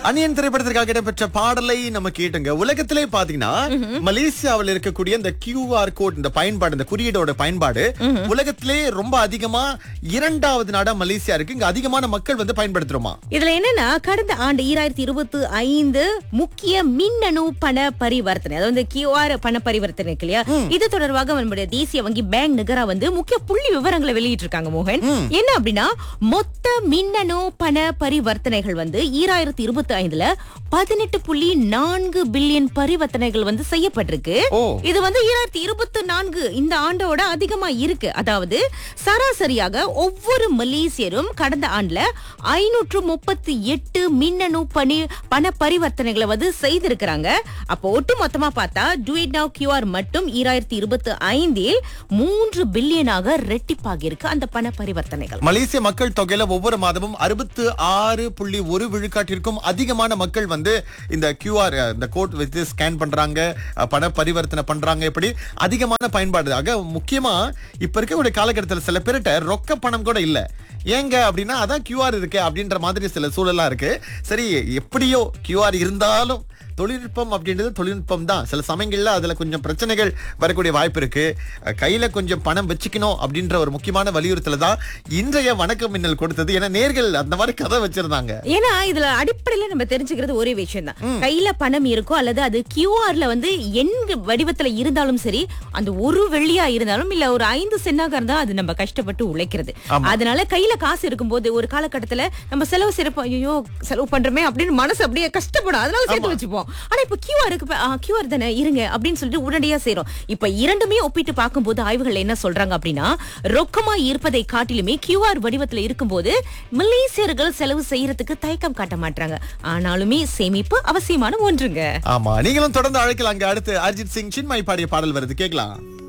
Onion திரைப்படத்திற்காக இடம்பெற்ற பாடலை நம்ம கேட்டுங்க உலகத்திலே பாத்தீங்கன்னா மலேசியாவில் இருக்கக்கூடிய இந்த கியூஆர் கோட் இந்த பயன்பாடு இந்த குறியீடோட பயன்பாடு உலகத்திலே ரொம்ப அதிகமா இரண்டாவது நாடா மலேசியா இருக்கு இங்க அதிகமான மக்கள் வந்து பயன்படுத்துறோமா இதுல என்னன்னா கடந்த ஆண்டு ஈராயிரத்தி இருபத்தி ஐந்து முக்கிய மின்னணு பண பரிவர்த்தனை அதாவது கியூஆர் பண பரிவர்த்தனை இருக்கு இல்லையா இது தொடர்பாக நம்முடைய தேசிய வங்கி பேங்க் நிகரா வந்து முக்கிய புள்ளி விவரங்களை வெளியிட்டு இருக்காங்க மோகன் என்ன அப்படின்னா மொத்த மின்னணு பண பரிவர்த்தனைகள் வந்து ஈராயிரத்தி இருபத்தி ஐந்துல பதினெட்டு புள்ளி நான்கு பில்லியன் பரிவர்த்தனைகள் வந்து செய்யப்பட்டிருக்கு ஓ. இது வந்து ஈராயிரத்தி இருபத்தி நான்கு இந்த ஆண்டோட அதிகமா இருக்கு அதாவது சராசரியாக ஒவ்வொரு மலேசியரும் கடந்த ஆண்டுல ஐநூற்று முப்பத்தி எட்டு மின்னணு பணி பண பரிவர்த்தனைகளை வந்து செய்திருக்கிறாங்க அப்போ ஒட்டு மொத்தமா பார்த்தா டூயிட் நவ் கியூஆர் மட்டும் ஈராயிரத்தி இருபத்தி ஐந்தில் மூன்று பில்லியனாக ரெட்டிப்பாகி இருக்கு அந்த பண பரிவர்த்தனைகள் மலேசிய மக்கள் தொகையில ஒவ்வொரு மாதமும் அறுபத்து ஆறு புள்ளி ஒரு விழுக்காட்டிற்கும் அதிகமான மக்கள் வந்து இந்த கியூஆர் இந்த கோட் வச்சு ஸ்கேன் பண்றாங்க அஹ், பண பரிவர்த்தனை பண்றாங்க இப்படி அதிகமான பயன்பாடு ஆக முக்கியமா இப்ப இருக்கக்கூடிய காலகட்டத்தில் சில பேர்கிட்ட ரொக்க பணம் கூட இல்ல ஏங்க அப்படின்னா அதான் கியூஆர் இருக்கு அப்படின்ற மாதிரி சில சூழலா இருக்கு சரி எப்படியோ கியூஆர் இருந்தாலும் தொழில்நுட்பம் அப்படின்றது தொழில்நுட்பம் தான் சில சமயங்கள்ல அதுல கொஞ்சம் பிரச்சனைகள் வரக்கூடிய வாய்ப்பு இருக்கு அஹ் கையில கொஞ்சம் பணம் வச்சுக்கணும் அப்படின்ற ஒரு முக்கியமான வலியுறுத்தல தான் இன்றைய வணக்கம் மின்னல் கொடுத்தது ஏன்னா நேர்கள் அந்த மாதிரி கதை வச்சிருந்தாங்க ஏன்னா இதுல அடிப்படையில நம்ம தெரிஞ்சுக்கிறது ஒரே விஷயம் தான் கையில பணம் இருக்கோ அல்லது அது கியூஆர்ல வந்து எண் வடிவத்துல இருந்தாலும் சரி அந்த ஒரு வெள்ளியா இருந்தாலும் இல்ல ஒரு ஐந்து சென்னாக இருந்தா அது நம்ம கஷ்டப்பட்டு உழைக்கிறது அதனால கையில காசு இருக்கும்போது ஒரு காலகட்டத்துல நம்ம செலவு சிறப்போம் ஐயோ செலவு பண்றோமே அப்படின்னு மனசு அப்படியே கஷ்டப்படும் அதனால சேர்த்து வச்சுப்போம் ஆனா இப்ப கியூஆர் இருக்கு கியூஆர் தானே இருங்க அப்படின்னு சொல்லிட்டு உடனடியா செய்றோம் இப்ப இரண்டுமே ஒப்பிட்டு பார்க்கும்போது ஆய்வுகள் என்ன சொல்றாங்க அப்படின்னா ரொக்கமா இருப்பதை காட்டிலுமே கியூஆர் வடிவத்துல இருக்கும்போது மலேசியர்கள் செலவு செய்யறதுக்கு தயக்கம் காட்ட மாட்டாங்க ஆனாலுமே சேமிப்பு அவசியமான ஒன்றுங்க ஆமா நீங்களும் தொடர்ந்து அழைக்கலாங்க அடுத்து அர்ஜித் சிங் சின்மை பாடிய பாடல் வருது கேட்கலாம்